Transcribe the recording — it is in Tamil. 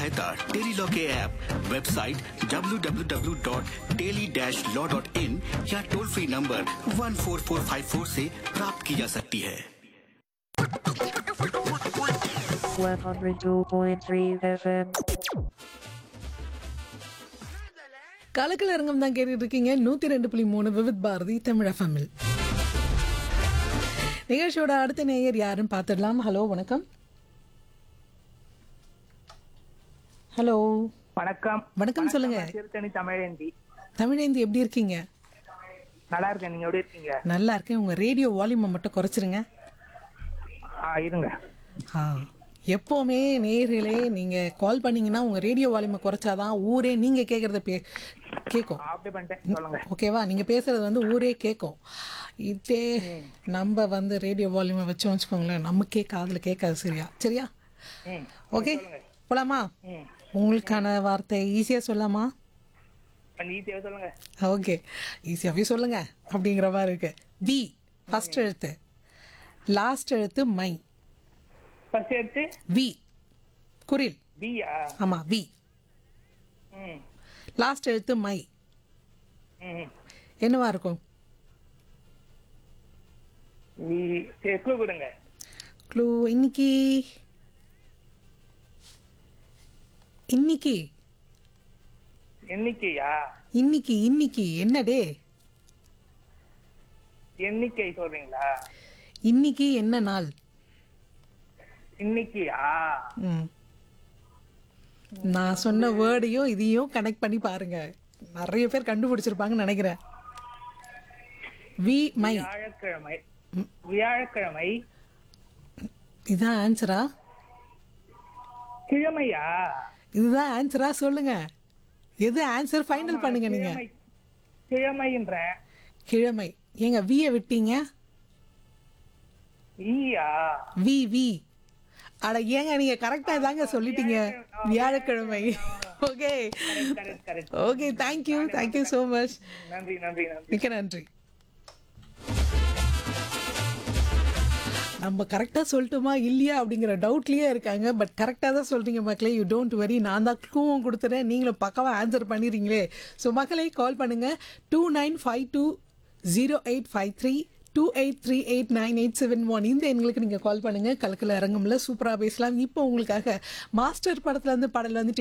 सहायता टेलीलॉ के ऐप वेबसाइट www.teli-law.in या टोल फ्री नंबर 14454 से प्राप्त की जा सकती है 102.3 FM. கலக்கல் அரங்கம் தான் கேட்டுட்டு இருக்கீங்க நூத்தி ரெண்டு புள்ளி மூணு விவித் பாரதி தமிழ் எஃப்எம்மில் நிகழ்ச்சியோட அடுத்த நேயர் யாருன்னு பார்த்துடலாம் ஹலோ வணக்கம் ஹலோ வணக்கம் வணக்கம் சொல்லுங்க திருத்தணி தமிழேந்தி தமிழேந்தி எப்படி இருக்கீங்க நல்லா இருக்கேன் நீங்க எப்படி இருக்கீங்க நல்லா இருக்கேன் உங்க ரேடியோ வால்யூமை மட்டும் குறைச்சிருங்க ஆ இருங்க ஆ எப்போவுமே நேயர்களே நீங்க கால் பண்ணீங்கன்னா உங்க ரேடியோ வால்யூமை குறைச்சாதான் ஊரே நீங்க கேட்கறத பே கேட்கும் அப்படியே பண்ணிட்டேன் சொல்லுங்க ஓகேவா நீங்க பேசுறது வந்து ஊரே கேட்கும் இதே நம்ம வந்து ரேடியோ வால்யூமை வச்சோம் வச்சுக்கோங்களேன் நமக்கே காதுல கேட்காது சரியா சரியா ம் ஓகே போலாமா ம் உங்களுக்கான வார்த்தை ஈஸியா சொல்லாமா கொஞ்சம் ஈஸியாக சொல்லுங்க ஓகே ஈஸியாகவே சொல்லுங்க அப்படிங்கிற மாதிரி இருக்கு வி ஃபர்ஸ்ட் எழுத்து லாஸ்ட் எழுத்து மை ஃபர்ஸ்ட் எடுத்து வி குரில் பியா ஆமா வி ம் லாஸ்ட் எழுத்து மை ம் என்னவா இருக்கும் நீ சரி clue கொடுங்க க்ளூ இன்னைக்கு இன்னைக்கு எண்ணிக்கையா இன்னைக்கு இன்னைக்கு என்ன டே எண்ணிக்கை சொல்றீங்களா இன்னைக்கு என்ன நாள் இன்னைக்கியா ம் நான் சொன்ன வேர்டையும் இதையும் கனெக்ட் பண்ணி பாருங்க நிறைய பேர் கண்டுபிடிச்சிருப்பாங்கன்னு நினைக்கிறேன் வி மை வியாழக்கிழமை வியாழக்கிழமை இதுதான் ஆன்சரா கிழமையா இதுதான் ஆன்சரா சொல்லுங்க எது ஆன்சர் ஃபைனல் பண்ணுங்க நீங்க கிழமை கிழமைன்ற கிழமை ஏங்க வியை விட்டீங்க ஈயா வி வி அட ஏங்க நீங்க கரெக்டா தாங்க சொல்லிட்டீங்க வியாழக்கிழமை okay correct correct okay thank you thank you so much நன்றி நன்றி நன்றி மிக்க நன்றி நம்ம கரெக்டாக சொல்லட்டுமா இல்லையா அப்படிங்கிற டவுட்லேயே இருக்காங்க பட் கரெக்டாக தான் சொல்கிறீங்க மக்களே யூ டோன்ட் வரி நான் தான் க்ளூவும் கொடுத்துறேன் நீங்களும் பக்கவாக ஆன்சர் பண்ணிடுறீங்களே ஸோ மக்களே கால் பண்ணுங்கள் two nine five two zero eight five three two eight three eight nine eight seven one இந்த எண்களுக்கு நீங்கள் கால் பண்ணுங்கள் கலக்கல அரங்கம்ல சூப்பராக பேசலாம் இப்போ உங்களுக்காக மாஸ்டர் படத்துல இருந்து பாடல் வந்துட்டு